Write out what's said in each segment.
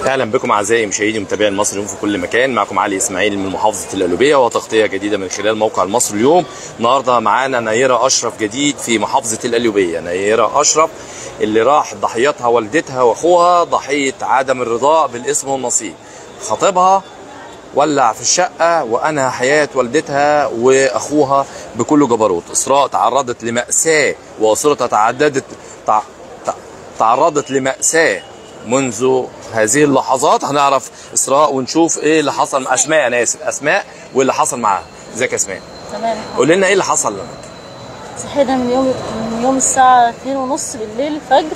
اهلا بكم اعزائي مشاهدي ومتابعي المصري اليوم في كل مكان معكم علي اسماعيل من محافظه القلوبيه وتغطيه جديده من خلال موقع المصري اليوم النهارده معانا نيره اشرف جديد في محافظه القلوبيه نيره اشرف اللي راح ضحيتها والدتها واخوها ضحيه عدم الرضا بالاسم والنصيب خطيبها ولع في الشقه وانهى حياه والدتها واخوها بكل جبروت اسراء تعرضت لماساه واسرتها تعددت تع... تع... تعرضت لماساه منذ هذه اللحظات هنعرف اسراء ونشوف ايه اللي حصل اسماء انا اسف اسماء واللي حصل معاها ازيك يا اسماء تمام قول لنا ايه اللي حصل لك صحينا من يوم من يوم الساعة 2 ونص بالليل الفجر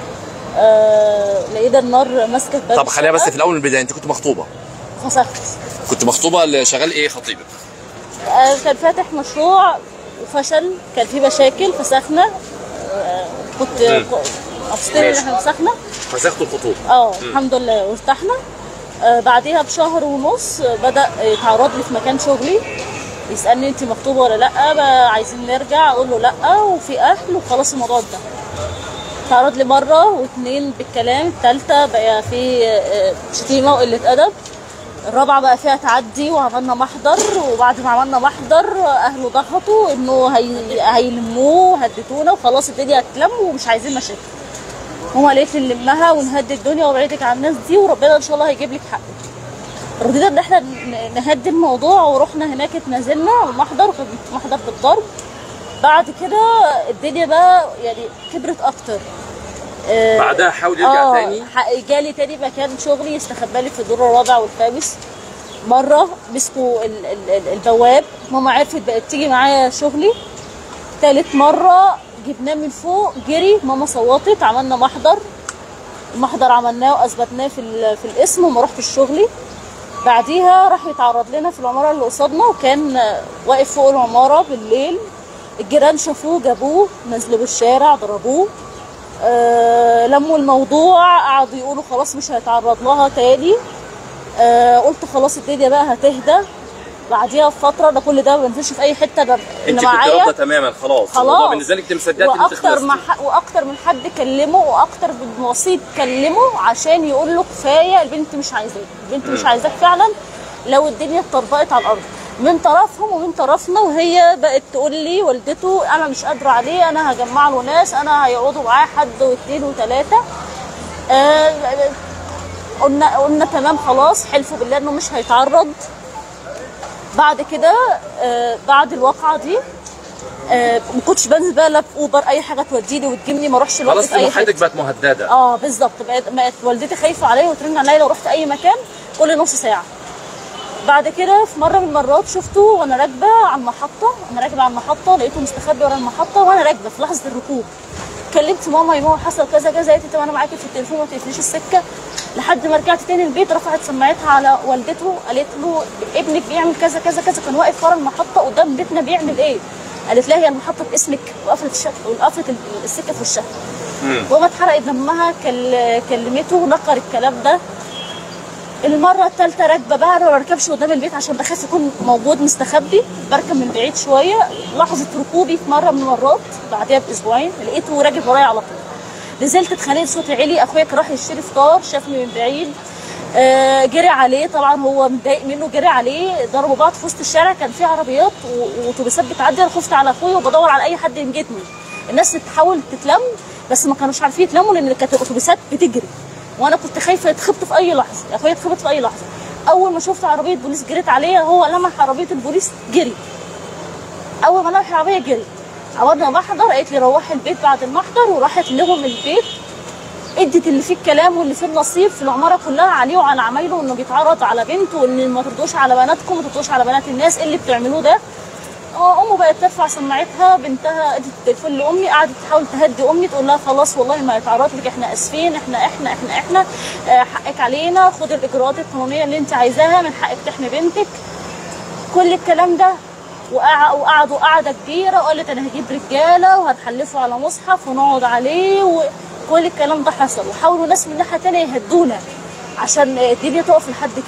آه لقينا النار ماسكة في باب طب خلينا بس الشقة. في الاول من البدايه انت كنت مخطوبه فسخت كنت مخطوبه اللي شغال ايه خطيبك آه كان فاتح مشروع وفشل كان في مشاكل فسخنا آه كنت مم. مبسوطين ان ماشي. احنا فسخنا فسختوا الخطوبه اه الحمد لله وارتحنا آه بعديها بشهر ونص آه، بدا يتعرض لي في مكان شغلي يسالني انت مخطوبه ولا لا بقى عايزين نرجع اقول له لا وفي اهل وخلاص الموضوع ده تعرض لي مره واثنين بالكلام الثالثه بقى في آه، شتيمه وقله ادب الرابعه بقى فيها تعدي وعملنا محضر وبعد ما عملنا محضر اهله ضغطوا انه هي... هيلموه وهددونا وخلاص الدنيا هتلم ومش عايزين مشاكل ماما قالت لي نلمها ونهدي الدنيا وابعدك عن الناس دي وربنا ان شاء الله هيجيب لك حقك رضينا ان احنا ن- نهدي الموضوع ورحنا هناك اتنازلنا على المحضر وكان محضر بالضرب بعد كده الدنيا بقى يعني كبرت اكتر آه، بعدها حاول يرجع آه، تاني ح- جالي تاني مكان شغلي استخبى لي في الدور الرابع والخامس مره مسكوا ال- ال- ال- البواب ماما عرفت بقت تيجي معايا شغلي تالت مره جبناه من فوق جري ماما صوتت عملنا محضر المحضر عملناه واثبتناه في ال- في الاسم وما رحتش شغلي بعديها راح يتعرض لنا في العماره اللي قصادنا وكان آه، واقف فوق العماره بالليل الجيران شافوه جابوه نزلوا الشارع ضربوه آه لموا الموضوع قعدوا يقولوا خلاص مش هيتعرض لها تاني آه قلت خلاص الدنيا بقى هتهدى بعديها بفتره ده كل ده ما بنزلش في اي حته ده انت اللي كنت معايا رافضه تماما خلاص خلاص. الموضوع بالنسبه لك انت مصدقه ان انت واكتر ما خلصتي ح... واكتر من حد كلمه واكتر من وسيط كلمه عشان يقول له كفايه البنت مش عايزاك البنت مش عايزاك فعلا لو الدنيا اتطبقت على الارض من طرفهم ومن طرفنا وهي بقت تقول لي والدته انا مش قادره عليه انا هجمع له ناس انا هيقعدوا معاه حد واثنين وثلاثه آه قلنا قلنا تمام خلاص حلفوا بالله انه مش هيتعرض بعد كده آه بعد الواقعه دي آه ما كنتش بنزل بقى لا باوبر اي حاجه توديني وتجيبني ما اروحش الوقت خلاص في اي طموحاتك حته بقت مهدده اه بالظبط بقت بقت والدتي خايفه عليا وترن عليا لو رحت اي مكان كل نص ساعه بعد كده في مره من المرات شفته وانا راكبه على المحطه انا راكبه على المحطه لقيته مستخبي ورا المحطه وانا راكبه في لحظه الركوب كلمت ماما يا ماما حصل كذا كذا قالت لي طب انا معاكي في التليفون ما تقفليش السكه لحد ما رجعت تاني البيت رفعت سماعتها على والدته قالت له ابنك بيعمل كذا كذا كذا كان واقف ورا المحطه قدام بيتنا بيعمل ايه؟ قالت لها هي المحطه باسمك وقفلت الشقه وقفلت ال- السكه في وشها وما اتحرقت دمها كل... كلمته نقر الكلام ده المره الثالثه راكبه بقى انا ما بركبش قدام البيت عشان بخاف يكون موجود مستخبي بركب من بعيد شويه لحظه ركوبي في مره من المرات بعدها باسبوعين لقيته راكب ورايا على طول نزلت اتخانقت صوتي عالي اخويا كان راح يشتري فطار شافني من بعيد آه جري عليه طبعا هو متضايق منه جري عليه ضربوا بعض في وسط الشارع كان في عربيات و- واتوبيسات بتعدي انا خفت على اخويا وبدور على اي حد ينجدني الناس تحاول تتلم بس ما كانوش عارفين يتلموا لان كانت الاتوبيسات بتجري وانا كنت خايفه يتخبط في اي لحظه اخويا يتخبط في اي لحظه اول ما شفت عربيه بوليس جريت عليا هو لمح عربيه البوليس جري اول ما لمح العربيه جري عملنا محضر قالت لي روحي البيت بعد المحضر وراحت لهم البيت ادت اللي فيه الكلام واللي فيه النصيب في العماره كلها عليه وعلى عمايله انه بيتعرض على بنته وان ما تردوش على بناتكم ما تردوش على بنات الناس ايه اللي بتعملوه ده اه امه بقت ترفع سماعتها بنتها ادت التليفون لامي قعدت تحاول تهدي امي تقول لها خلاص والله ما يتعرض لك احنا اسفين احنا احنا احنا احنا آه، حقك علينا خد الاجراءات القانونيه اللي انت عايزاها من حقك تحمي بنتك كل الكلام ده وقع- وقعدوا قعده كبيره وقالت انا هجيب رجاله وهنحلفه على مصحف ونقعد عليه وكل الكلام ده حصل وحاولوا ناس من ناحيه تانيه يهدونا عشان الدنيا تقف لحد كده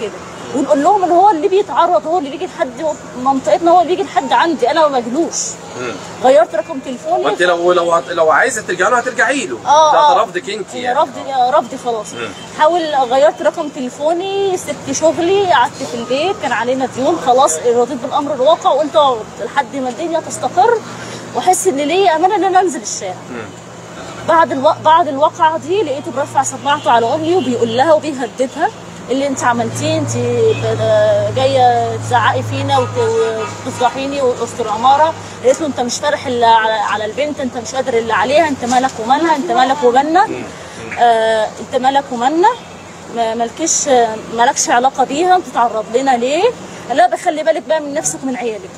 ونقول لهم ان هو اللي بيتعرض هو اللي بيجي لحد منطقتنا هو اللي بيجي لحد عندي انا ما مجلوش غيرت رقم تليفوني وانت لو لو لو عايزه ترجعي له هترجعي له اه ده اه ده رفضك انت هي يعني رفضي رفضي خلاص حاول غيرت رقم تليفوني سبت شغلي قعدت في البيت كان علينا ديون خلاص رضيت بالامر الواقع وقلت اقعد لحد ما الدنيا تستقر واحس ان ليا امانه ان انا انزل الشارع بعد الو... بعد الواقعه دي لقيته برفع سماعته على امي وبيقول لها وبيهددها اللي انت عملتيه انت ب- جايه تزعقي فينا وت- وتفضحيني وسط العماره قالت له انت مش فارح الا على على البنت انت مش قادر اللي عليها انت مالك ومالها انت مالك ومالنا آه انت مالك ومالنا ما- مالكش مالكش علاقه بيها بتتعرض لنا ليه لا بخلي بالك بقى من نفسك ومن عيالك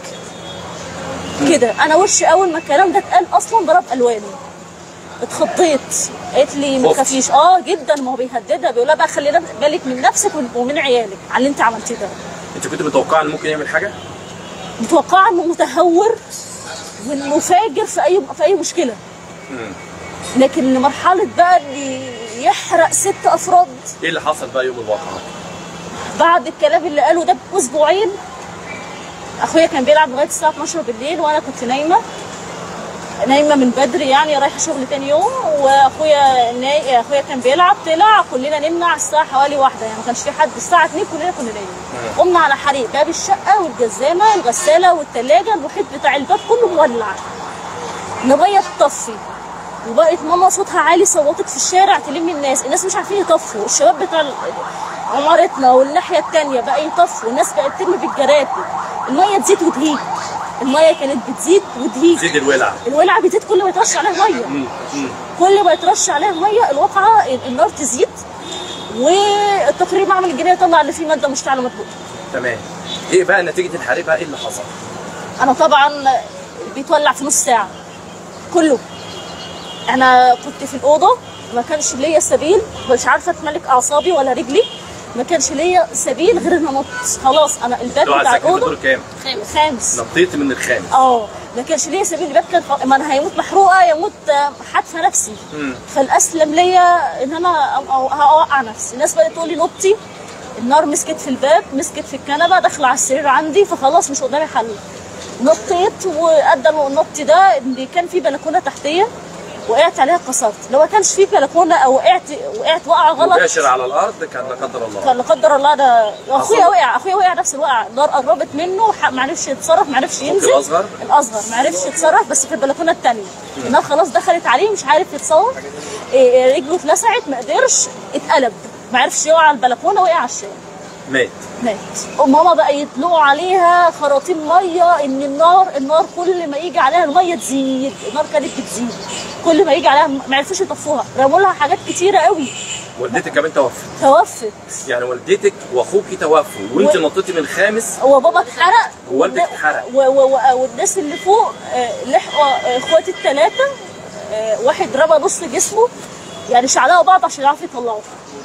كده انا وشي اول ما الكلام ده اتقال اصلا ضرب الواني اتخضيت قالت لي ما خفت. تخافيش اه جدا ما هو بيهددها بيقول لها بقى خلي بالك من نفسك ومن- ومن عيالك على اللي انت عملتيه ده انت كنت متوقعه ان ممكن يعمل حاجه متوقعه انه متهور وانه فاجر في اي في اي مشكله لكن مرحله بقى اللي يحرق ست افراد ايه اللي حصل بقى يوم الواقعه بعد الكلام اللي قاله ده باسبوعين اخويا كان بيلعب لغايه الساعه 12 بالليل وانا كنت نايمه نايمه من بدري يعني رايحه شغل تاني يوم واخويا ناي... اخويا كان بيلعب طلع كلنا نمنا على الساعه حوالي واحده يعني ما كانش في حد الساعه 2 كلنا كنا نايمين قمنا على حريق باب الشقه والجزامه الغساله والثلاجه المحيط بتاع الباب كله مولع الميه تطفي وبقت ماما صوتها عالي صوتت في الشارع تلم الناس الناس مش عارفين يطفوا الشباب بتاع ال- عمارتنا والناحيه التانية بقى يطفوا الناس بقت ترمي بالجراتل الميه تزيد وتهيج الميه كانت بتزيد وتهيج زيد الولع الولعه بتزيد كل ما يترش عليها ميه كل ما يترش عليها ميه الواقعه النار تزيد والتقرير معمل الجنيه يطلع اللي فيه ماده مشتعله مضبوطه تمام ايه بقى نتيجه الحريق بقى ايه اللي حصل انا طبعا بيتولع في نص ساعه كله انا كنت في الاوضه ما كانش ليا سبيل مش عارفه اتملك اعصابي ولا رجلي ما كانش ليا سبيل غير ان انط خلاص انا الباب لو بتاع عايزك في الاوضه دور كام خامس نطيت من الخامس اه ما كانش ليا سبيل الباب كان خ- ما انا هيموت محروقه يموت آه، حادفه نفسي فالاسلم ليا ان انا أو- أو- هوقع نفسي الناس بدات تقول لي نطي النار مسكت في الباب مسكت في الكنبه داخله على السرير عندي فخلاص مش قدامي حل نطيت وادى النط ده ان كان في بلكونه تحتيه وقعت عليها اتكسرت لو ما كانش في بلكونه او وقعت وقعت وقعه غلط مباشر على الارض كان لا قدر الله كان لا قدر الله ده اخويا حصل. وقع اخويا وقع نفس الوقعه النار قربت منه ح- ما عرفش يتصرف ما عرفش ينزل الأصغر؟ الاصغر ما عرفش يتصرف بس في البلكونه الثانيه النار خلاص دخلت عليه مش عارف يتصور إيه، رجله اتلسعت ما قدرش اتقلب ما عرفش يقع على البلكونه وقع على الشارع مات مات وماما بقى يطلقوا عليها خراطيم ميه ان النار النار كل ما يجي عليها الميه تزيد النار كانت بتزيد كل ما يجي عليها ما عرفوش يطفوها رموا لها حاجات كتيره قوي والدتك كمان توفت توفت يعني والدتك واخوك توفوا وانت و- نطيتي من الخامس وبابا اتحرق ووالدك والد- اتحرق. و- و- و- والناس اللي فوق آه، لحقوا آه، اخواتي الثلاثه واحد رمى نص جسمه يعني شعلقوا بعض عشان يعرفوا يطلعوه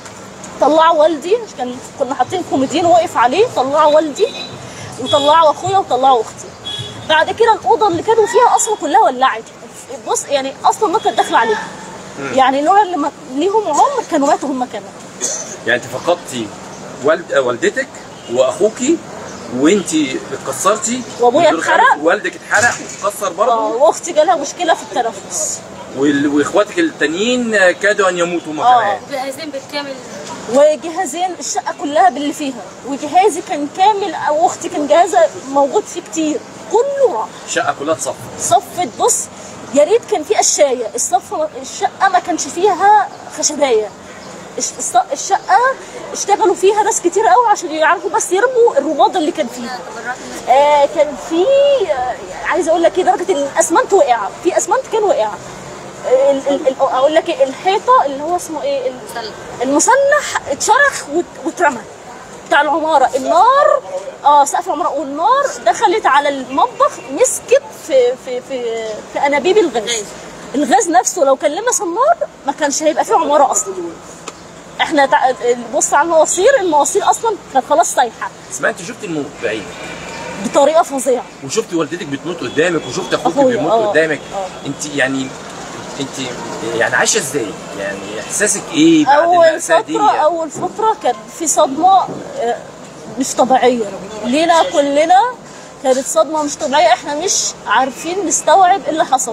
طلعوا والدي كان كنا حاطين كوميديين واقف عليه طلعوا والدي وطلعوا اخويا وطلعوا اختي بعد كده الاوضه اللي كانوا فيها اصلا كلها ولعت بص يعني اصلا النار كانت داخله عليهم يعني لولا اللي ما- ليهم عمر كانوا ماتوا هم كمان يعني انت فقدتي والد آه، والدتك واخوكي وانت اتكسرتي وأبويا من دور اتحرق. خامس، والدك اتحرق واتكسر آه، برضه واختي جالها مشكله في التنفس وال- واخواتك التانيين آه، كادوا ان يموتوا هم آه. كمان جاهزين بالكامل وجهازين الشقه كلها باللي فيها وجهازي كان كامل او اختي كان جهازها موجود فيه كتير كله راح الشقه كلها اتصفت صفت بص يا ريت كان في قشايه الصف الشقه ما كانش فيها خشبايه الش- الص- الشقه اشتغلوا فيها ناس كتير قوي عشان يعرفوا بس يرموا الرماد اللي كان فيها آه كان في آه عايزه اقول لك ايه درجه ان الاسمنت وقع في اسمنت كان وقع ال- ال- ال- اقول لك إيه، الحيطه اللي هو اسمه ايه ال- مسلح. المسلح اتشرخ وات- واترمى بتاع العماره النار اه سقف العماره والنار دخلت على المطبخ مسكت في في في في انابيب الغاز غاز. الغاز نفسه لو كان لمس النار ما كانش هيبقى فيه عماره اصلا احنا تع- بص على المواسير المواسير اصلا كانت خلاص سايحه اسمها انت شفت الموت بعيد بطريقه فظيعه وشفت والدتك بتموت قدامك وشفت اخوك أخويا، بيموت آه، قدامك آه. انت يعني انت يعني عايشه ازاي؟ يعني احساسك ايه بعد اول المأساة دي؟ فتره اول فتره كان في صدمه آه، مش طبيعيه لينا كلنا كانت صدمه مش طبيعيه احنا مش عارفين نستوعب ايه اللي حصل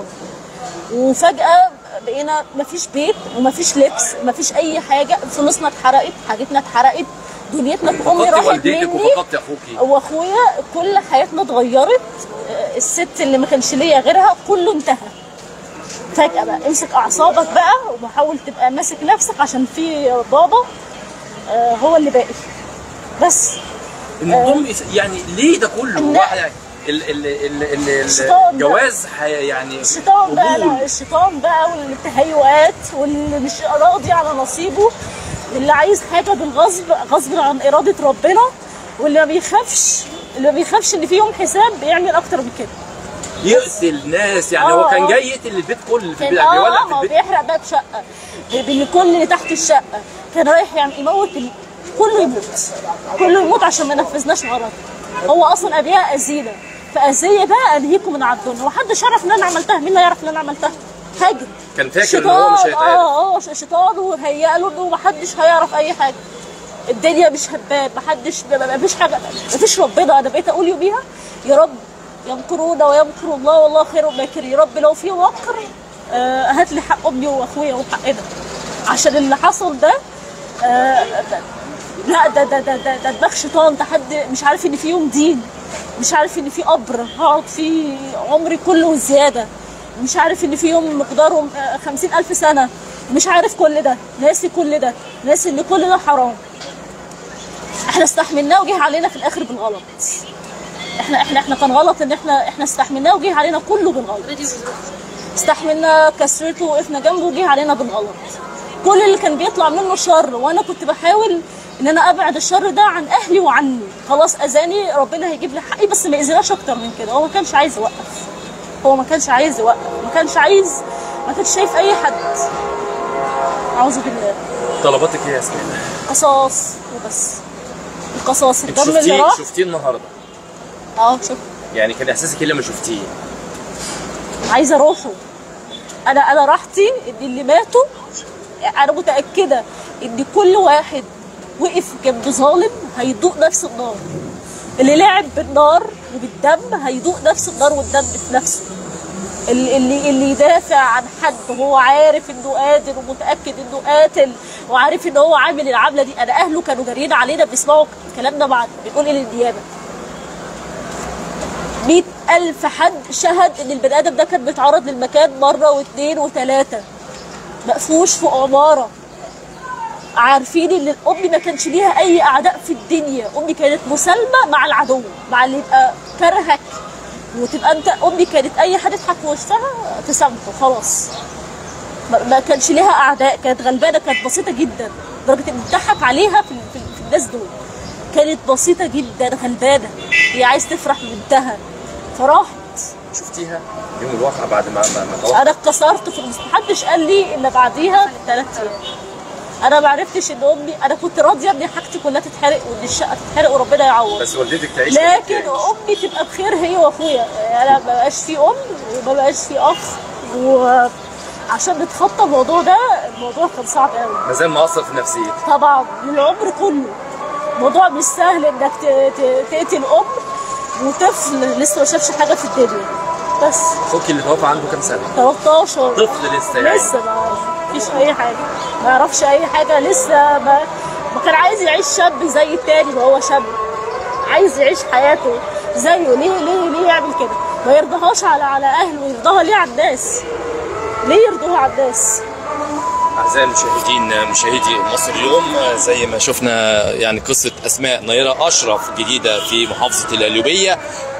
وفجاه بقينا مفيش بيت ومفيش لبس مفيش اي حاجه فلوسنا اتحرقت حاجتنا اتحرقت دنيتنا امي فقدتي راحت والدتك مني وفقدتي اخوكي واخويا كل حياتنا اتغيرت آه، الست اللي ما كانش ليا غيرها كله انتهى فجأة بقى امسك اعصابك بقى وحاول تبقى ماسك نفسك عشان في بابا آه، هو اللي باقي بس النظام يعني ليه ده كله لا. واحد يعني ال ال ال ال الشيطان الجواز حي- يعني الشيطان بقى قبول. لا الشيطان بقى والتهيؤات واللي مش راضي على نصيبه واللي عايز حاجه بالغصب غصب عن اراده ربنا واللي ما بيخافش اللي ما بيخافش ان في يوم حساب بيعمل اكتر من كده يقتل ناس يعني هو آه، كان آه. جاي يقتل البيت كله في كان البيت اه بيولع آه، في ما هو البيت بيحرق باب شقه بين كل اللي تحت الشقه كان رايح يعني يموت ال... كله يموت كله يموت عشان ما نفذناش غلط هو اصلا ابيها اذينا فاذيه بقى انهيكم من على الدنيا ومحدش يعرف ان انا عملتها مين اللي يعرف ان انا عملتها هاجر كان فاكر ان هو مش شيطان هيتعرف اه اه شيطان وهيأ له انه محدش هيعرف اي حاجه الدنيا مش هباب محدش مفيش حاجه مفيش ربنا انا بقيت اقول يوميها يا رب يمكرون ويمكر الله والله خير الماكرين يا رب لو في مكر آه هات لي حق امي واخويا وحقنا عشان اللي حصل ده آه لا ده ده ده ده, ده دماغ شيطان ده حد مش عارف ان في يوم دين مش عارف ان في قبر هقعد فيه عمري كله وزياده مش عارف ان في يوم مقداره آه، خمسين ألف سنة مش عارف كل ده ناسي كل ده ناسي ان كل ده حرام احنا استحملناه وجه علينا في الاخر بالغلط احنا احنا احنا كان غلط ان احنا احنا استحملناه وجه علينا كله بالغلط استحملنا كسرته وقفنا جنبه وجه علينا بالغلط كل اللي كان بيطلع منه شر وانا كنت بحاول ان انا ابعد الشر ده عن اهلي وعني خلاص اذاني ربنا هيجيب لي حقي بس ما يأذيناش اكتر من كده هو ما كانش عايز يوقف هو ما كانش عايز يوقف ما كانش عايز ما كانش شايف اي حد اعوذ بالله طلباتك ايه يا اسماء؟ قصاص وبس القصاص انت الدم اللي شفتيه راح شفتيه النهارده اه شوف يعني كان احساسك ايه لما شفتيه؟ عايزه اروحه انا انا راحتي ان اللي ماتوا انا متاكده ان كل واحد وقف جنب ظالم هيدوق نفس النار اللي لعب بالنار وبالدم هيدوق نفس النار والدم في نفسه اللي اللي اللي يدافع عن حد وهو عارف انه قادر ومتاكد انه قاتل وعارف ان هو عامل العمله دي انا اهله كانوا جاريين علينا بيسمعوا الكلام ده بعد بنقول ايه للنيابه مئة ألف حد شهد إن البني آدم ده كان بيتعرض للمكان مرة واثنين وثلاثة مقفوش في عمارة عارفين إن الأم ما كانش ليها أي أعداء في الدنيا أمي كانت مسالمة مع العدو مع اللي يبقى كرهك وتبقى أنت أمي كانت أي حد يضحك في وشها تسامحه خلاص ما ما كانش ليها أعداء كانت غلبانة كانت بسيطة جدا لدرجة إن اتضحك عليها في, في, في الناس دول كانت بسيطة جدا غلبانة هي عايز تفرح ببنتها فراحت شفتيها يوم الواقعه بعد ما ما, ما توفى؟ انا اتكسرت في المس- محدش قال لي الا بعديها بثلاث ايام انا ما عرفتش ان امي انا كنت راضيه ان حاجتي كلها تتحرق وان الشقه تتحرق وربنا يعوض بس والدتك تعيش لكن امي تبقى بخير هي واخويا انا ما بقاش في ام وما بقاش في اخ وعشان نتخطى الموضوع ده الموضوع كان صعب قوي ما زال مأثر في نفسيتي طبعا العمر كله موضوع مش سهل انك ت- ت- تقتل ام وطفل لسه ما شافش حاجه في الدنيا بس اخوك اللي توفى عنده كام سنه؟ 13 طفل لسه يعني لسه ما فيش اي حاجه ما يعرفش اي حاجه لسه ما ما كان عايز يعيش شاب زي التاني ما هو شاب عايز يعيش حياته زيه ليه ليه ليه يعمل كده ما يرضاهاش على على اهله يرضاها ليه على الناس ليه يرضوها على الناس أعزائي المشاهدين مشاهدي مصر اليوم زي ما شفنا يعني قصة أسماء نيرة أشرف جديدة في محافظة القليوبية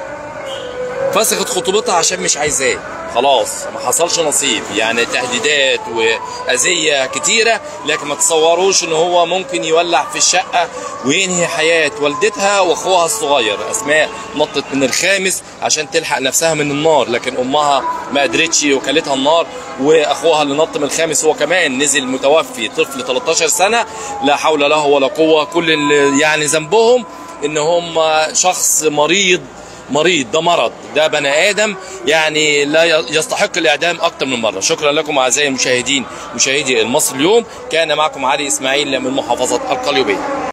فسخت خطوبتها عشان مش عايزاه خلاص ما حصلش نصيب يعني تهديدات واذيه كتيره لكن ما تصوروش ان هو ممكن يولع في الشقه وينهي حياه والدتها واخوها الصغير اسماء نطت من الخامس عشان تلحق نفسها من النار لكن امها ما قدرتش وكلتها النار واخوها اللي نط من الخامس هو كمان نزل متوفي طفل 13 سنه لا حول له ولا قوه كل اللي يعني ذنبهم ان هم شخص مريض مريض ده مرض ده بني ادم يعني لا يستحق الاعدام اكتر من مره شكرا لكم اعزائي المشاهدين مشاهدي المصري اليوم كان معكم علي اسماعيل من محافظه القليوبيه